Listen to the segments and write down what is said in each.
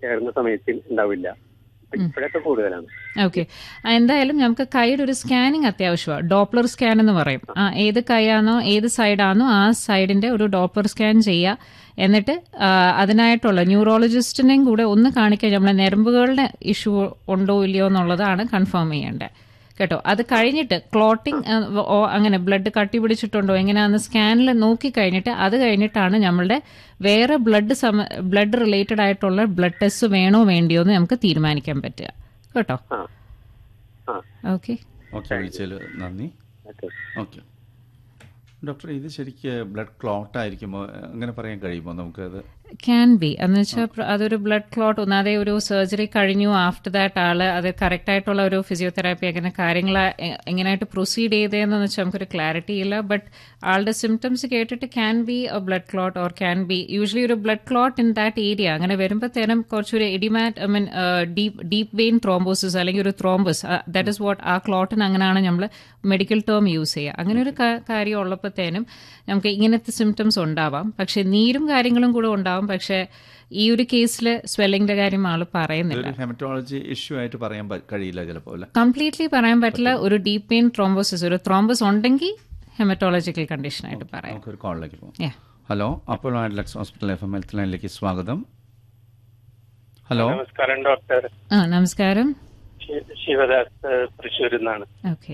കയറുന്ന സമയത്ത് ഉണ്ടാവില്ല ഇപ്പോഴൊക്കെ കൂടുതലാണ് ഓക്കെ എന്തായാലും നമുക്ക് കൈയുടെ ഒരു സ്കാനിങ് അത്യാവശ്യമാണ് ഡോപ്ലർ സ്കാൻ എന്ന് പറയും ആ ഏത് കൈയാണോ ഏത് സൈഡാണോ ആ സൈഡിന്റെ ഒരു ഡോപ്ലർ സ്കാൻ ചെയ്യുക എന്നിട്ട് ആ, അതിനായിട്ടുള്ള ന്യൂറോളജിസ്റ്റിനെയും കൂടെ ഒന്ന് കാണിക്കാൻ നമ്മളെ ഞരമ്പുകളുടെ ഇഷ്യൂ ഉണ്ടോ ഇല്ലയോ എന്നുള്ളതാണ് കൺഫേം ചെയ്യേണ്ടത് കേട്ടോ അത് കഴിഞ്ഞിട്ട് ക്ലോട്ടിങ് അങ്ങനെ ബ്ലഡ് കട്ടി പിടിച്ചിട്ടുണ്ടോ എങ്ങനെയാണെന്ന് സ്കാനിൽ നോക്കി കഴിഞ്ഞിട്ട് അത് കഴിഞ്ഞിട്ടാണ് നമ്മളുടെ വേറെ ബ്ലഡ് സമ ബ്ലഡ് റിലേറ്റഡ് ആയിട്ടുള്ള ബ്ലഡ് ടെസ്റ്റ് വേണോ വേണ്ടിയോ എന്ന് നമുക്ക് തീരുമാനിക്കാൻ പറ്റുക കേട്ടോ ആ ആ ഓക്കെ ഓക്കെ വിളിച്ചതിൽ നന്ദി ഓക്കെ ഓക്കെ ഡോക്ടർ ഇത് ശരിക്ക് ബ്ലഡ് ക്ലോട്ട് ആയിരിക്കുമോ അങ്ങനെ പറയാൻ കഴിയുമോ നമുക്കത് ക്യാൻ ബി എന്ന് വെച്ചാൽ അതൊരു ബ്ലഡ് ക്ലോട്ട് ഒന്നാതെ ഒരു സർജറി കഴിഞ്ഞു ആഫ്റ്റർ ദാറ്റ് ആള് അത് കറക്റ്റ് ആയിട്ടുള്ള ഒരു ഫിസിയോതെറാപ്പി അങ്ങനെ കാര്യങ്ങൾ എ- എങ്ങനെയായിട്ട് പ്രൊസീഡ് ചെയ്തതെന്ന് വെച്ചാൽ നമുക്കൊരു ക്ലാരിറ്റി ഇല്ല ബട്ട് ആളുടെ സിംറ്റംസ് കേട്ടിട്ട് can be a blood clot or can be usually ഒരു blood clot in that area അങ്ങനെ വരുമ്പോഴത്തേനും കുറച്ചൊരു ഇഡിമാറ്റ് I mean deep deep vein thrombosis അല്ലെങ്കിൽ ഒരു ത്രോംബസ് ദാറ്റ് ഇസ് വാട്ട് ആ ക്ലോട്ടിന് അങ്ങനെയാണ് നമ്മൾ മെഡിക്കൽ ടേം യൂസ് ചെയ്യുക അങ്ങനെ ഒരു കാ- കാര്യം ഉള്ളപ്പോഴത്തേനും നമുക്ക് ഇങ്ങനത്തെ സിംറ്റംസ് ഉണ്ടാവാം പക്ഷെ നീരും കാര്യങ്ങളും കൂടെ ഉണ്ടാവാം പക്ഷെ ഈ ഒരു കേസിൽ സ്വെല്ലിങ്ങിന്റെ കാര്യം ആള് പറയുന്നില്ല ഇതൊരു ഹെമറ്റോളജി ഇഷ്യൂ ആയിട്ട് പറയാൻ പ- കഴിയില്ല ചിലപ്പോൾ അല്ലേ കംപ്ലീറ്റ്ലി പറയാൻ പറ്റില്ല ഒരു ഡീപ്പ് പെയിൻ ത്രോംബോസിസ് ഒരു ത്രോംബസ് ഉണ്ടെങ്കിൽ ഹെമറ്റോളജിക്കൽ കണ്ടീഷൻ ആയിട്ട് പറയാം നമുക്കൊരു കോളിലേക്ക് പോകാം Yeah. ഹലോ അപ്പോൾ Lux hospital F M health ലൈനിലേക്ക് സ്വാഗതം ഹലോ നമസ്കാരം ഡോക്ടർ ആ നമസ്കാരം ശി- ശിവദാസ് തൃശ്ശൂരിൽ നിന്നാണ് ഓക്കെ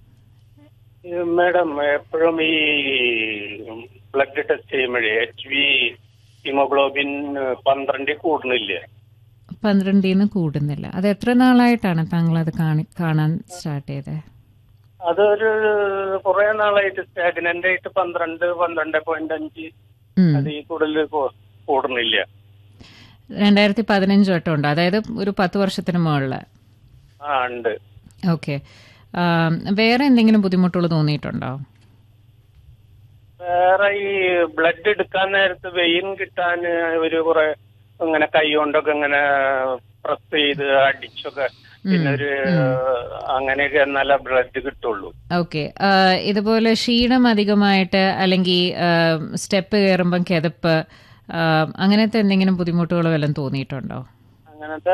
മാഡം എപ്പോഴും ഈ ബ്ലഡ് ടെസ്റ്റ് ചെയ്യുമ്പോഴേ എച്ച് ബി ഹിമോഗ്ലോബിൻ പന്ത്രണ്ടിൽ കൂടുന്നില്ല പന്ത്രണ്ടിൽ നിന്ന് കൂടുന്നില്ല അത് എത്ര നാളായിട്ടാണ് താങ്കൾ അത് കാണി കാണാൻ സ്റ്റാർട്ട് ചെയ്തത് അതൊരു കുറെ നാളായിട്ട് സ്റ്റാഗ്നന്റ് ആയിട്ട് പന്ത്രണ്ട് പന്ത്രണ്ട് പോയിന്റ് അഞ്ച് ഉം. അത് ഈ കൂടുതൽ കൂ- കൂടുന്നില്ല രണ്ടായിരത്തി പതിനഞ്ച് തൊട്ട് ഉണ്ട് അതായത് ഒരു പത്ത് വർഷത്തിന് മുകളിൽ ആ ഉണ്ട് ഓക്കെ വേറെ എന്തെങ്കിലും ബുദ്ധിമുട്ടുകൾ തോന്നിയിട്ടുണ്ടോ വേറെ ഈ ബ്ലഡ് എടുക്കാൻ നേരത്ത് വെയിൻ കിട്ടാൻ ഒരു കുറെ ഇങ്ങനെ കൈ കൊണ്ടൊക്കെ ഇങ്ങനെ പ്രസ് ചെയ്ത് അടിച്ചൊക്കെ പിന്നെ ഒരു അങ്ങനെയൊക്കെ എന്നാലേ ബ്ലഡ് കിട്ടുള്ളൂ ഓക്കെ ഇതുപോലെ ക്ഷീണം അധികമായിട്ട് അല്ലെങ്കിൽ സ്റ്റെപ്പ് കയറുമ്പം കിതപ്പ് ആ, അങ്ങനത്തെ എന്തെങ്കിലും ബുദ്ധിമുട്ടുകൾ വല്ലതും തോന്നിയിട്ടുണ്ടോ അങ്ങനത്തെ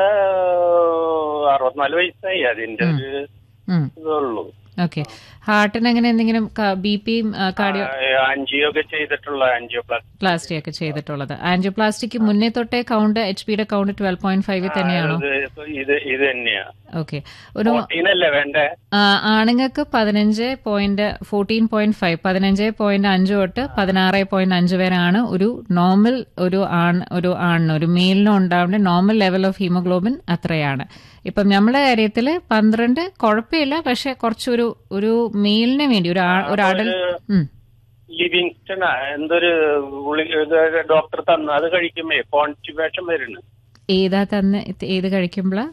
അറുപത്തിനാല് വയസ്സായി അതിന്റെ ഒരു ഉം. ഇതുള്ളൂ ഓക്കെ ഹാർട്ടിന് അങ്ങനെ എന്തെങ്കിലും ബി പിയും കാർഡിയോ ആൻജിയോ ഒക്കെ ചെയ്തിട്ടുള്ള ആൻജിയോ പ്ലാസ് പ്ലാസ്റ്റി ഒക്കെ ചെയ്തിട്ടുള്ളത് ആൻജിയോപ്ലാസ്റ്റിക്ക് മുന്നേ തൊട്ടേ കൗണ്ട് എച്ച് പിയുടെ കൗണ്ട് ട്വൽവ് പോയിന്റ് ഫൈവിൽ തന്നെയാണോ ഇത് ഇത് തന്നെയാ ഓക്കെ ഒരു ഫോർട്ടീനല്ലേ വേണ്ടേ ആ, ആണുങ്ങൾക്ക് പതിനഞ്ച് പോയിന്റ് ഫോർട്ടീൻ പോയിന്റ് ഫൈവ് പതിനഞ്ച് പോയിന്റ് അഞ്ച് തൊട്ട് പതിനാറ് പോയിന്റ് അഞ്ച് വരെയാണ് ഒരു നോർമൽ ഒരു ആൺ ഒരു ആണിന് ഒരു മെയിലിന് ഉണ്ടാവേണ്ട നോർമൽ ലെവൽ ഓഫ് ഹീമോഗ്ലോബിൻ അത്രയാണ് ഇപ്പം നമ്മുടെ കാര്യത്തിൽ പന്ത്രണ്ട് കുഴപ്പമില്ല പക്ഷെ കുറച്ചൊരു ഒരു മെയിലിന് വേണ്ടി ഒരു ആ- ഒരു അടൽ ഉം. ലിവിങ്സ്റ്റൺ എന്തൊരു ഗുളിക ഡോക്ടർ തന്നു അത് കഴിക്കുമ്പോ കോൺസ്റ്റിപ്പേഷൻ വരുന്നു ഏതാ തന്നെ ഏത് കഴിക്കുമ്പോഴാ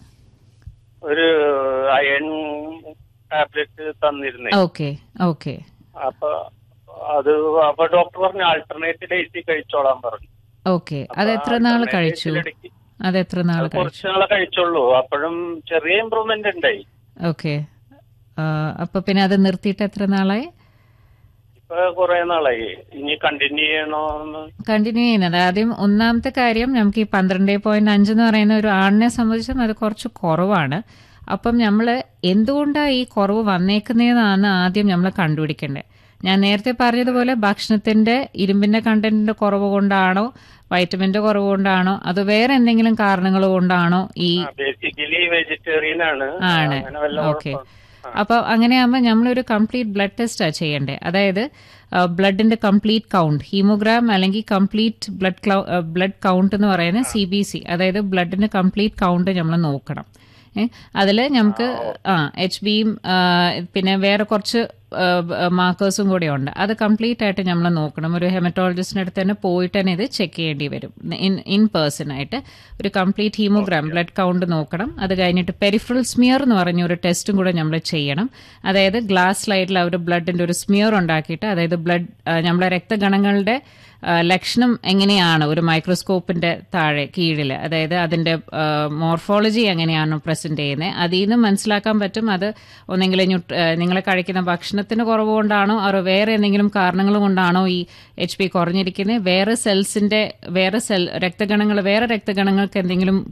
ഒരു അയൺ ടാബ്ലറ്റ് തന്നിരുന്നേ ഓക്കെ ഓക്കെ അപ്പൊ അത് അപ്പൊ ഡോക്ടർ പറഞ്ഞു ആൾട്ടർനേറ്റ് ഡേയ്സിൽ കഴിച്ചോളാൻ പറഞ്ഞു ഓക്കെ അത് എത്ര നാൾ alternate കഴിച്ചു days ൽ ഇടയ്ക്ക് അത് എത്ര നാൾ അത് കഴിച്ചു കുറച്ച് നാളെ കഴിച്ചുള്ളൂ അപ്പോഴും ചെറിയ ഇമ്പ്രൂവ്മെന്റ് ഉണ്ടായി ഓക്കെ അപ്പൊ പിന്നെ അത് നിർത്തിയിട്ട് എത്ര നാളായി ഇപ്പൊ കുറെ നാളായി ഇനി കണ്ടിന്യൂ ചെയ്യണോന്ന് കണ്ടിന്യൂ ചെയ്യുന്നത് ആദ്യം ഒന്നാമത്തെ കാര്യം നമുക്ക് ഈ പന്ത്രണ്ട് പോയിന്റ് അഞ്ച് എന്ന് പറയുന്ന ഒരു ആണിനെ സംബന്ധിച്ചും അത് കുറച്ച് കുറവാണ് അപ്പം നമ്മൾ എന്തുകൊണ്ടാണ് ഈ കുറവ് വന്നേക്കുന്നതെന്നാണ് ആദ്യം നമ്മൾ കണ്ടുപിടിക്കേണ്ടത് ഞാൻ നേരത്തെ പറഞ്ഞതുപോലെ ഭക്ഷണത്തിന്റെ ഇരുമ്പിന്റെ കണ്ടന്റിന്റെ കുറവ് കൊണ്ടാണോ വൈറ്റമിന്റെ കുറവ് കൊണ്ടാണോ അത് വേറെ എന്തെങ്കിലും കാരണങ്ങൾ കൊണ്ടാണോ ഈ ബേസിക്കലി വെജിറ്റേറിയൻ ആണ് ആണ് അങ്ങനെ വല്ല ഓക്കെ കുഴപ്പം- അപ്പോൾ അങ്ങനെയാകുമ്പോൾ നമ്മളൊരു കംപ്ലീറ്റ് ബ്ലഡ് ടെസ്റ്റാണ് ചെയ്യേണ്ടത് അതായത് ബ്ലഡിന്റെ കംപ്ലീറ്റ് കൗണ്ട് ഹീമോഗ്രാം അല്ലെങ്കിൽ കംപ്ലീറ്റ് ബ്ലഡ് ബ്ലഡ് കൗണ്ട് എന്ന് പറയുന്നത് സി ബി സി അതായത് ബ്ലഡിന്റെ കംപ്ലീറ്റ് കൗണ്ട് നമ്മൾ നോക്കണം അതിൽ നമുക്ക് ആ എച്ച് ബിയും പിന്നെ വേറെ കുറച്ച് മാർക്കേഴ്സും കൂടെ ഉണ്ട് അത് കംപ്ലീറ്റ് ആയിട്ട് നമ്മൾ നോക്കണം ഒരു ഹെമറ്റോളജിസ്റ്റിൻ്റെ അടുത്ത് തന്നെ പോയിട്ട് തന്നെ ഇത് ചെക്ക് ചെയ്യേണ്ടി വരും ഇൻ ഇൻ പേഴ്സൺ ആയിട്ട് ഒരു കംപ്ലീറ്റ് ഹീമോഗ്രാം ബ്ലഡ് കൗണ്ട് നോക്കണം അത് കഴിഞ്ഞിട്ട് പെരിഫറൽ സ്മിയർ എന്ന് പറഞ്ഞ ഒരു ടെസ്റ്റും കൂടെ നമ്മൾ ചെയ്യണം അതായത് ഗ്ലാസ് സ്ലൈഡിൽ അവർ ബ്ലഡിൻ്റെ ഒരു സ്മിയർ ഉണ്ടാക്കിയിട്ട് അതായത് ബ്ലഡ് നമ്മളെ രക്തഗണങ്ങളുടെ ആ, ലക്ഷണം എങ്ങനെയാണ് ഒരു മൈക്രോസ്കോപ്പിന്റെ താഴെ കീഴിൽ അതായത് അതിന്റെ മോർഫോളജി എങ്ങനെയാണ് പ്രസന്റ് ചെയ്യുന്നത് അതിൽ നിന്ന് മനസ്സിലാക്കാൻ പറ്റും അത് ഒന്നെങ്കിൽ നിങ്ങൾ കഴിക്കുന്ന ഭക്ഷണത്തിന് കുറവ് കൊണ്ടാണോ അതോ വേറെ എന്തെങ്കിലും കാരണങ്ങൾ കൊണ്ടാണോ ഈ എച്ച് പി കുറഞ്ഞിരിക്കുന്നത് വേറെ സെൽസിന്റെ വേറെ സെൽ രക്തഗണങ്ങൾ വേറെ രക്തഗണങ്ങൾക്ക് എന്തെങ്കിലും